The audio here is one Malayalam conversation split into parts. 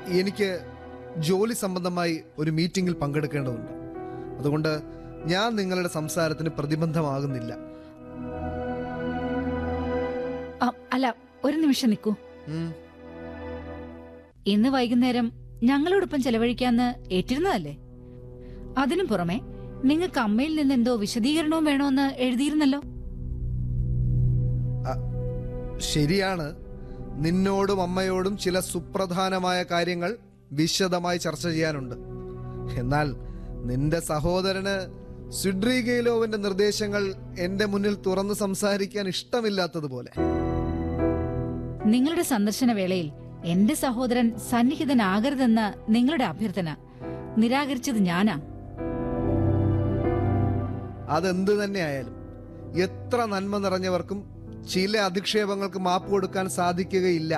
എനിക്ക് ജോലി സംബന്ധമായി ഒരു മീറ്റിംഗിൽ പങ്കെടുക്കേണ്ടതുണ്ട് അതുകൊണ്ട് ഞാൻ നിങ്ങളുടെ സംസാരത്തിന് പ്രതിബന്ധമാകുന്നില്ല ആ, അല്ല ഒരു നിമിഷം നിൽക്കൂ ഉം. ഇന്ന് വൈകുന്നേരം ഞങ്ങളോടൊപ്പം ചെലവഴിക്കാന്ന് ഏറ്റിരുന്നതല്ലേ അതിനു പുറമെ നിങ്ങൾക്ക് അമ്മയിൽ നിന്ന് എന്തോ വിശദീകരണവും വേണമെന്ന് എഴുതിയിരുന്നല്ലോ ശരിയാണ് നിന്നോടും അമ്മയോടും ചില സുപ്രധാനമായ കാര്യങ്ങൾ വിശദമായി ചർച്ച ചെയ്യാനുണ്ട് എന്നാൽ നിന്റെ സഹോദരന് സിഡ്രിഗെയിലോവിന്റെ നിർദ്ദേശങ്ങൾ എന്റെ മുന്നിൽ തുറന്നു സംസാരിക്കാൻ ഇഷ്ടമില്ലാത്തതുപോലെ നിങ്ങളുടെ സന്ദർശന വേളയിൽ എന്റെ സഹോദരൻ സന്നിഹിതനാകരുതെന്ന നിങ്ങളുടെ അഭ്യർത്ഥന നിരാകരിച്ചത് ഞാനാ അതെന്ത് തന്നെയായാലും എത്ര നന്മ നിറഞ്ഞവർക്കും ചില അധിക്ഷേപങ്ങൾക്ക് മാപ്പ് കൊടുക്കാൻ സാധിക്കുകയില്ല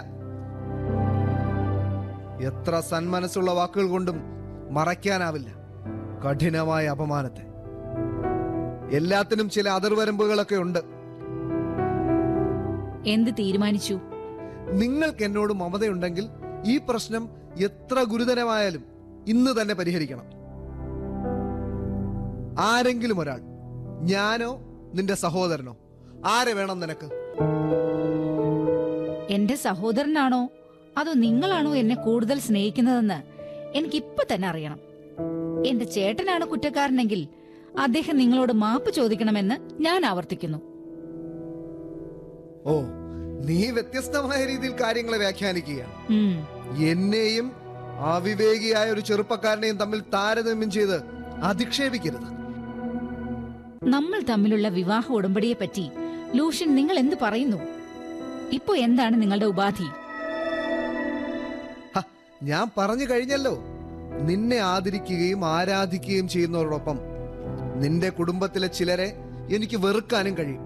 എത്ര സന്മനസ്സുള്ള വാക്കുകൾ കൊണ്ടും മറയ്ക്കാനാവില്ല കഠിനമായ അപമാനത്തെ എല്ലാത്തിനും ചില അതിർവരമ്പുകളൊക്കെ ഉണ്ട് എന്ത് തീരുമാനിച്ചു നിങ്ങൾക്ക് എന്നോട് മമതയുണ്ടെങ്കിൽ ഈ പ്രശ്നം എത്ര ഗുരുതരമായാലും ഇന്ന് തന്നെ പരിഹരിക്കണം ആരെങ്കിലും ഒരാൾ ഞാനോ നിന്റെ സഹോദരനോ ആരെ വേണം നിനക്ക് എന്റെ സഹോദരനാണോ അതോ നിങ്ങളാണോ എന്നെ കൂടുതൽ സ്നേഹിക്കുന്നതെന്ന് എനിക്കിപ്പൊ തന്നെ അറിയണം എന്റെ ചേട്ടനാണ് കുറ്റക്കാരനെങ്കിൽ അദ്ദേഹം നിങ്ങളോട് മാപ്പ് ചോദിക്കണമെന്ന് ഞാൻ ആവർത്തിക്കുന്നു ഓ നീ വ്യത്യസ്തമായ രീതിയിൽ കാര്യങ്ങളെ വ്യാഖ്യാനിക്കുകയാണ് ഉം, എന്നെയും അവിവേകിയായ ഒരു ചെറുപ്പക്കാരനെയും തമ്മിൽ താരതമ്യം ചെയ്ത് അധിക്ഷേപിക്കരുത് നമ്മൾ തമ്മിലുള്ള വിവാഹ ഉടമ്പടിയെ പറ്റി ലൂഷ്യൻ നിങ്ങൾ എന്ത് പറയുന്നു ഇപ്പൊ എന്താണ് നിങ്ങളുടെ ഉപാധി ഹ, ഞാൻ പറഞ്ഞു കഴിഞ്ഞല്ലോ നിന്നെ ആദരിക്കുകയും ആരാധിക്കുകയും ചെയ്യുന്നവരോടൊപ്പം നിന്റെ കുടുംബത്തിലെ ചിലരെ എനിക്ക് വെറുക്കാനും കഴിയും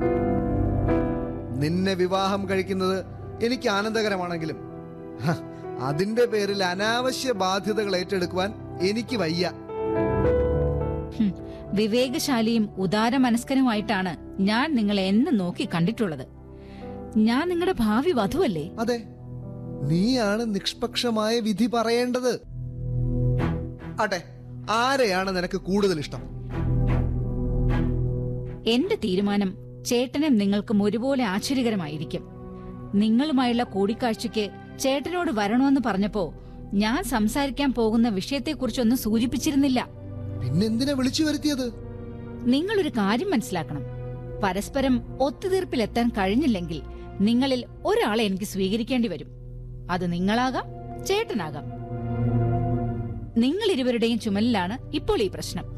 നിന്നെ വിവാഹം കഴിക്കുന്നത് എനിക്ക് ആനന്ദകരമാണെങ്കിലും ഹ, അതിന്റെ പേരിൽ അനാവശ്യ ബാധ്യതകൾ ഏറ്റെടുക്കുവാൻ എനിക്ക് വയ്യ ഹും, വിവേകശാലിയും ഉദാരമനസ്കനുമായിട്ടാണ് ഞാൻ നിങ്ങളെ എന്നും നോക്കി കണ്ടിട്ടുള്ളത് ഞാൻ നിങ്ങളുടെ ഭാവി വധുവല്ലേ അതെ നീയാണ് നിഷ്പക്ഷമായ വിധി പറയേണ്ടത് ആട്ടെ ആരെയാണ് നിനക്ക് കൂടുതൽ ഇഷ്ടം എന്റെ തീരുമാനം ചേട്ടനും നിങ്ങൾക്കും ഒരുപോലെ ആശ്ചര്യകരമായിരിക്കും നിങ്ങളുമായുള്ള കൂടിക്കാഴ്ചയ്ക്ക് ചേട്ടനോട് വരണമെന്ന് പറഞ്ഞപ്പോ ഞാൻ സംസാരിക്കാൻ പോകുന്ന വിഷയത്തെക്കുറിച്ചൊന്നും സൂചിപ്പിച്ചിരുന്നില്ല പിന്നെന്തിനാ വിളിച്ചു വരുത്തിയത് നിങ്ങളൊരു കാര്യം മനസ്സിലാക്കണം പരസ്പരം ഒത്തുതീർപ്പിലെത്താൻ കഴിഞ്ഞില്ലെങ്കിൽ നിങ്ങളിൽ ഒരാളെ എനിക്ക് സ്വീകരിക്കേണ്ടി വരും അത് നിങ്ങളാകാം ചേട്ടനാകാം നിങ്ങൾ ഇരുവരുടെയും ചുമലിലാണ് ഇപ്പോൾ ഈ പ്രശ്നം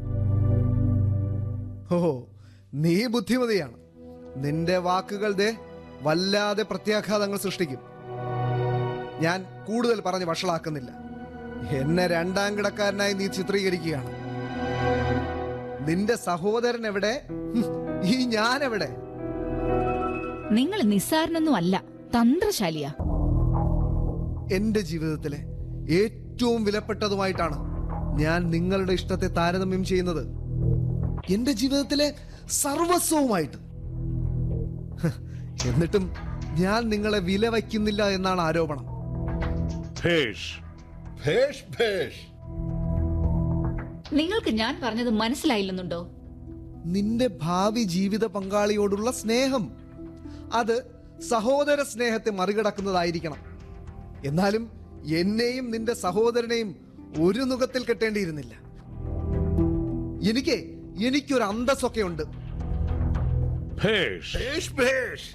ഓ നീ ബുദ്ധിമതിയാണ് നിന്റെ വാക്കുകൾ ദേ വല്ലാതെ പ്രത്യാഘാതങ്ങൾ സൃഷ്ടിക്കും ഞാൻ കൂടുതൽ പറഞ്ഞ് വഷളാക്കുന്നില്ല എന്നെ രണ്ടാം കിടക്കാരനായി നീ ചിത്രീകരിക്കുകയാണ് നിന്റെ സഹോദരൻ എവിടെ ഹും, ഈ ഞാൻ എവിടെ നിങ്ങൾ നിസ്സാരനൊന്നും അല്ല തന്ത്രശാലിയാ എന്റെ ജീവിതത്തിലെ ഏറ്റവും വിലപ്പെട്ടതുമായിട്ടാണ് ഞാൻ നിങ്ങളുടെ ഇഷ്ടത്തെ താരതമ്യം ചെയ്യുന്നത് എന്റെ ജീവിതത്തിലെ സർവസ്വവുമായിട്ട് ഹ്, എന്നിട്ടും ഞാൻ നിങ്ങളെ വില വയ്ക്കുന്നില്ല എന്നാണ് ആരോപണം ഭേഷ് ഭേഷ് ഭേഷ് നിങ്ങൾക്ക് ഞാൻ പറഞ്ഞത് മനസ്സിലായില്ലെന്നുണ്ടോ നിന്റെ ഭാവി ജീവിത പങ്കാളിയോടുള്ള സ്നേഹം അത് സഹോദര സ്നേഹത്തെ മറികടക്കുന്നതായിരിക്കണം എന്നാലും എന്നെയും നിന്റെ സഹോദരനെയും ഒരു നുഖത്തിൽ കെട്ടേണ്ടിയിരുന്നില്ല എനിക്ക് എനിക്കൊരു അന്തസ്സൊക്കെ ഉണ്ട് ഭേഷ് ഭേഷ് ഭേഷ്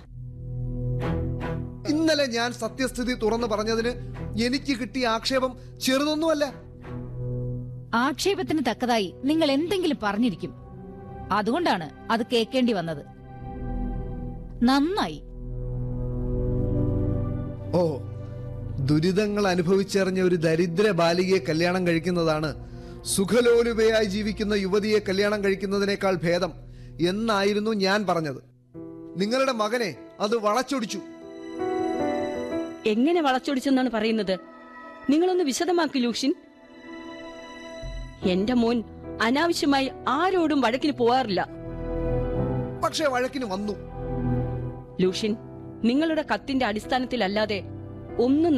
ഇന്നലെ ഞാൻ സത്യസ്ഥിതി തുറന്നു പറഞ്ഞതിന് എനിക്ക് കിട്ടിയ ആക്ഷേപം ചെറുതൊന്നുമല്ല ആക്ഷേപത്തിന് തക്കതായി നിങ്ങൾ എന്തെങ്കിലും പറഞ്ഞിരിക്കും അതുകൊണ്ടാണ് അത് കേൾക്കേണ്ടി വന്നത് നന്നായി ഓ ദുരിതങ്ങൾ അനുഭവിച്ചറിഞ്ഞ ഒരു ദരിദ്ര ബാലികയെ കല്യാണം കഴിക്കുന്നതാണ് സുഖലോലുപയായി ജീവിക്കുന്ന യുവതിയെ കല്യാണം കഴിക്കുന്നതിനേക്കാൾ ഭേദം എന്നായിരുന്നു ഞാൻ പറഞ്ഞത് നിങ്ങളുടെ മകനെ അത് വളച്ചൊടിച്ചു എങ്ങനെ വളച്ചൊടിച്ചെന്നാണ് പറയുന്നത് നിങ്ങളൊന്ന് വിശദമാക്കി ലൂഷിൻ എന്റെ മോൻ അനാവശ്യമായി ആരോടും വഴക്കിന് പോവാറില്ല പക്ഷേ വഴക്കിന് വന്നു ലൂഷിൻ നിങ്ങളുടെ കത്തിന്റെ അടിസ്ഥാനത്തിലല്ലാതെ ഒന്നും